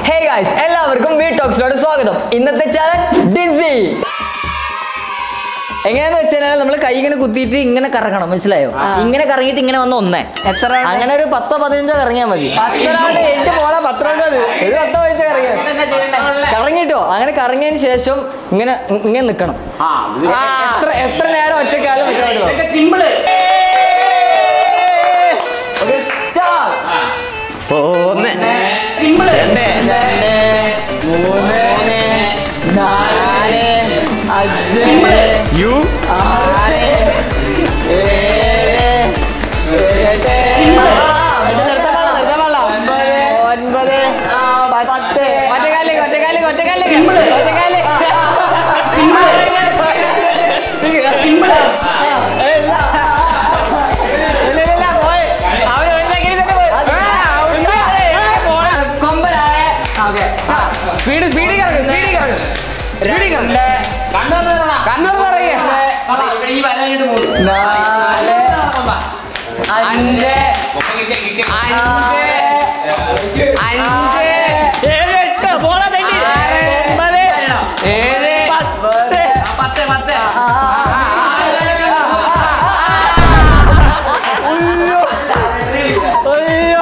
Hey guys എല്ലാവർക്കും V ടോക്സിലോട് സ്വാഗതം ഇന്നത്തെ ചാലഞ്ച് ഡിസി എങ്ങനെയാന്ന് വെച്ചാൽ നമ്മൾ കൈ ഇങ്ങനെ കുത്തിയിട്ട് ഇങ്ങനെ കറങ്ങണം മനസ്സിലായോ ഇങ്ങനെ കറങ്ങിയിട്ട് ഇങ്ങനെ വന്ന ഒന്നേ എത്ര round? അങ്ങനെ ഒരു പത്തോ പതിനഞ്ചോ കറങ്ങിയാൽ മതി പത്തരാണ്ട് എന്റെ മോളെ പത്രണ്ട് അത് ഒരു പത്തോ പതിനഞ്ചോ കറങ്ങിയാൽ കറങ്ങിട്ടോ അങ്ങനെ കറങ്ങിയതിന് ശേഷം ഇങ്ങനെ ഇങ്ങനെ നിൽക്കണം എത്ര എത്ര നേരം ഒറ്റക്കാലം നിൽക്കണം സിമ്പിള് ഒന്ന് സിമ്പിള് രണ്ട് മൂന്ന് നാല് അഞ്ച് യു ആറ് ഏഴ് എട്ട് ഒൻപത് ആ, പത്ത് ഒറ്റക്കാലി ഒറ്റക്കാലി ഒറ്റക്കാലി സിമ്പിള്. ഒറ്റക്കാലി സിമ്പിള് സിമ്പിള് അവൻ ഒഴിഞ്ഞെങ്കിൽ തന്നെ പോയി കൊമ്പനായ ഓക്കെ സ്പീഡ് സ്പീഡിൽ കറങ്ങും സ്പീഡിൽ കറങ്ങും സ്പീഡിൽ കറങ്ങും കണ്ണൂർ പറയേ ഈ വരാനായിട്ട് പോകും നാല് അഞ്ച് അഞ്ച് അഞ്ച് ഏഴ് എട്ട് പോള തെണ്ടി ആറ് ഒമ്പത് ഏഴ് പത്ത് പത്ത് പത്ത് അയ്യോ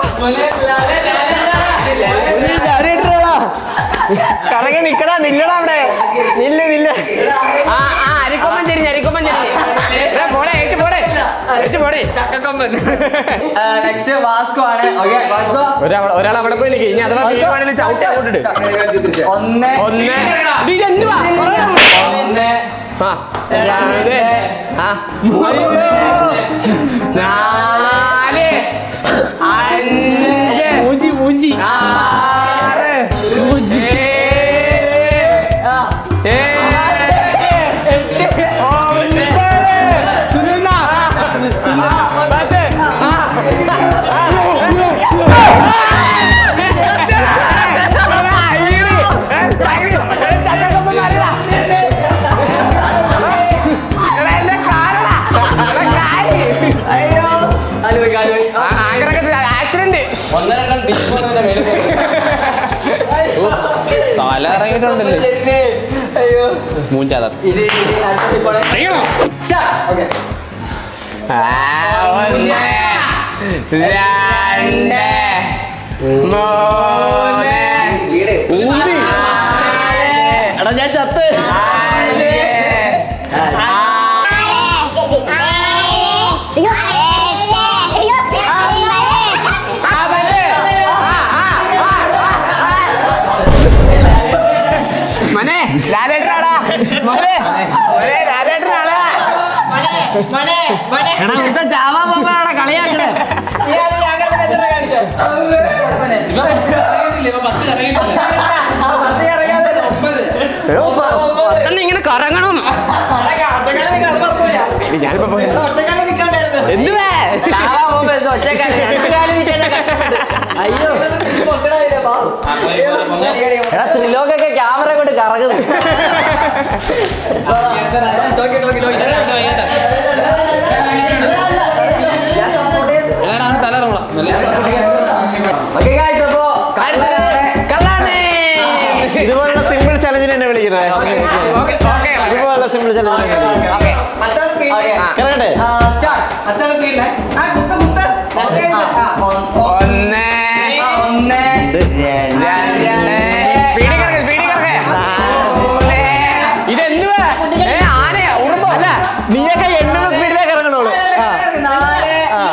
കറങ്ങി നിക്കടാ നില്ലടാ അവിടെ നില്ല് നില്ല് ആ ആ അരിക്കൊമ്പൻ ചെരിഞ്ഞ് അരിക്കൊമ്പൻ ചെരിഞ്ഞ് ദേ, പോടെ ഏറ്റ് പോടെ ഏറ്റ് പോടെ ചക്കക്കൊമ്പൻ നെക്സ്റ്റ് വാസ്കോ ആണ് ഓക്കെ വാസ്കോ ഒരാൾ ഒരാൾ അവിടെ പോയി നിൽക്കും ഇനി അഥവാ വീഴുവാണെങ്കിൽ ചവിട്ടി അങ്ങോട്ടിട്ട് ഒന്ന് ഒന്ന് ഇത് എന്തുവാ പറയണം. ഒന്ന് ആ രണ്ട് ആ അയ്യോ. നാല് അഞ്ച് മൂഞ്ചി മൂഞ്ചി ആറ് ഏഴ് എട്ട് ഒൻപത് തിരുന്നാ. ആ, പത്ത് ആ അയ്യോ ഏ, ചങ്ങ- ഏ, ചക്കക്കൊമ്പൻ മാറിയടാ. എടാ, എന്റെ കാലെടാ. എടാ, കാല്. അയ്യോ. കാല് പോയി കാല് പോയി ആ, ആങ്കറൊക്കെ ആക്സിഡന്റ് തല ഇറങ്ങിയിട്ടുണ്ടല്ലേ അയ്യോ മൂഞ്ചാത ഇത് ഇത് അടുത്ത ഇപ്പോൾ ഓക്കെ ഒന്ന് രണ്ട് മൂന്ന് ഊന്തി. എടാ ഞാൻ ചത്ത് നാല് ആ, പറ്റ്. ആ, ആ, ആ, ആ, ആ. മനെ ലാലേട്ടനാടാ മോനെ മോനെ ലാലേട്ടനാടാ എടാ ഇവിടുത്തെ ചാവാ പോകുമ്പോഴാണ് കളിയാക്കുന്നത് പത്തെണ്ണം ഇങ്ങനെ കറങ്ങണം ഞാനിപ്പോ പോയി. എന്തുവേ ചാവാ പോകുമ്പോ ഇത് ഒറ്റക്കാലം രണ്ട് കാലം നിൽക്കുന്ന കഷ്ടപ്പെട്ട് അയ്യോ എടാ ത്രിലോകൊക്കെ ക്യാമറ കൊണ്ട് കറങ്ങുന്നു ടോക്കി, ടോക്കി, ടോക്കി. Okay, guys, അപ്പോ കള്ളാണ് ഇതുപോലുള്ള സിമ്പിൾ ചലഞ്ചിന് എന്നെ വിളിക്കുന്നത് ഇതുപോലുള്ള സിമ്പിൾ ചലഞ്ചിന് കിറങ്ങട്ടെ ഒന്ന് ഒന്ന് രണ്ട് സ്പീഡിൽ കിറങ്ങ് സ്പീഡിൽ കിറങ്ങ് മൂന്ന് ഇതെന്തുവാ ഏ ആനയാ ഉറുമ്പോ അല്ല നീയൊക്കെ എണ്ണുന്ന സ്പീഡിലേക്ക് ഇറങ്ങണോളൂ നാല്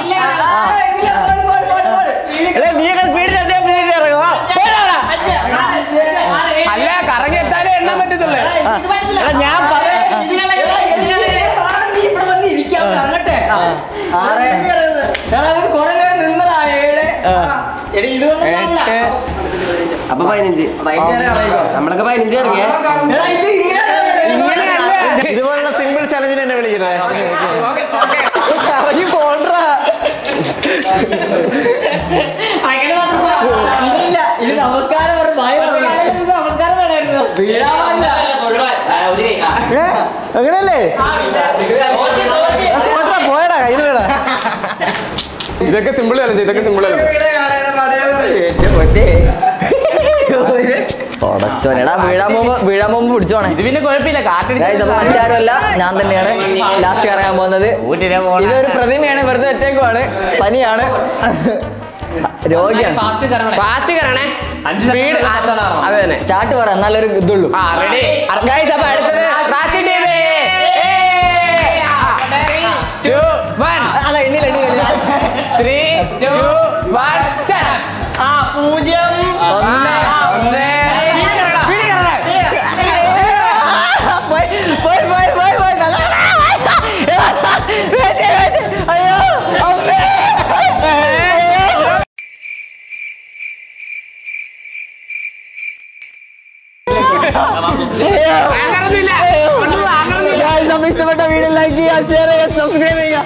അല്ലെ നീയൊക്കെ സ്പീഡിൽ എണ്ണ സ്പീഡിൽ ഇറങ്ങും ആ, പോടാ അവിടെ. അല്ല കറങ്ങി എത്താനേ എണ്ണാൻ പറ്റത്തുള്ളൂ എടാ, ഞാൻ പറ- ആറ് എടാ അത് കുറെ നേരം നിന്നതാ ഏഴ് എടി ഇതുകൊണ്ട് എട്ട് അപ്പൊ പതിനഞ്ച് നമ്മളൊക്കെ പതിനഞ്ച് ഇറങ്ങിയ ഇത് ഇങ്ങനെയല്ല ഇതുപോലുള്ള സിമ്പിൾ ചലഞ്ചിന് എന്നെ വിളിക്കുന്നത് കറങ്ങി പോണ്ടാ ഇല്ല ഇത് നമസ്കാരം പറഞ്ഞു ഭയ നമസ്കാരം വേണമായിരുന്നു വീഴാൻ പാടില്ല ഏ അങ്ങനെയല്ലേ പോട്ടെ, പോയടാ കയ്യിൽ വീടാ ഇതൊക്കെ സിമ്പിൾ ചലഞ്ച് ഇതൊക്കെ സിമ്പിൾ ചലഞ്ച് ഏറ്റവും ഒറ്റ ഒരു ഉടച്ചോനെടാ വീഴാൻ പോകുമ്പോ വീഴാൻ പോകുമ്പോ പിടിച്ചോണേ ഇത് പിന്നെ കുഴപ്പമില്ല Guys, കാറ്റടിച്ച് അപ്പൊ മറ്റാരുമല്ല ഞാൻ തന്നെയാണ് ലാസ്റ്റ് ഇറങ്ങാൻ പോകുന്നത് ഊട്ടിനെ പോണ. ഇതൊരു പ്രതിമയാണ് വെറുതെ വെച്ചേക്കുവാണ് പനിയാണ് രോഗിയാണ് ഫാസ്റ്റ് കറങ്ങണേ ഫാസ്റ്റ് കയറണേ അഞ്ച് സ്പീഡ് second ആണ്. അത് തന്നെ സ്റ്റാർട്ട് പറ എന്നാലൊരു ഇതുള്ളൂ ആ റെഡി ഗൈസ് അപ്പൊ അടുത്തത് റാഷി ടീം ടു വൺ അല്ല എണ്ണില്ല എണ്ണില്ല ത്രീ ടു വൺ സ്റ്റാർട്ട് ആ പൂജ്യം ഒന്ന് ഒന്ന് സ്പീഡ് കയറണേ പോയി പോയി പോയി പോയി പോയി വേണ്ടി, വേണ്ടി. അയ്യോ അമ്മേ അങ്ങനൊന്നുമില്ല ഒന്നും അങ്ങനൊന്നുമില്ല Guys, നമുക്ക് ഇഷ്ടപ്പെട്ട വീഡിയോ ലൈക്ക് ചെയ്യുക ഷെയർ ചെയ്യുക സബ്സ്ക്രൈബ് ചെയ്യുക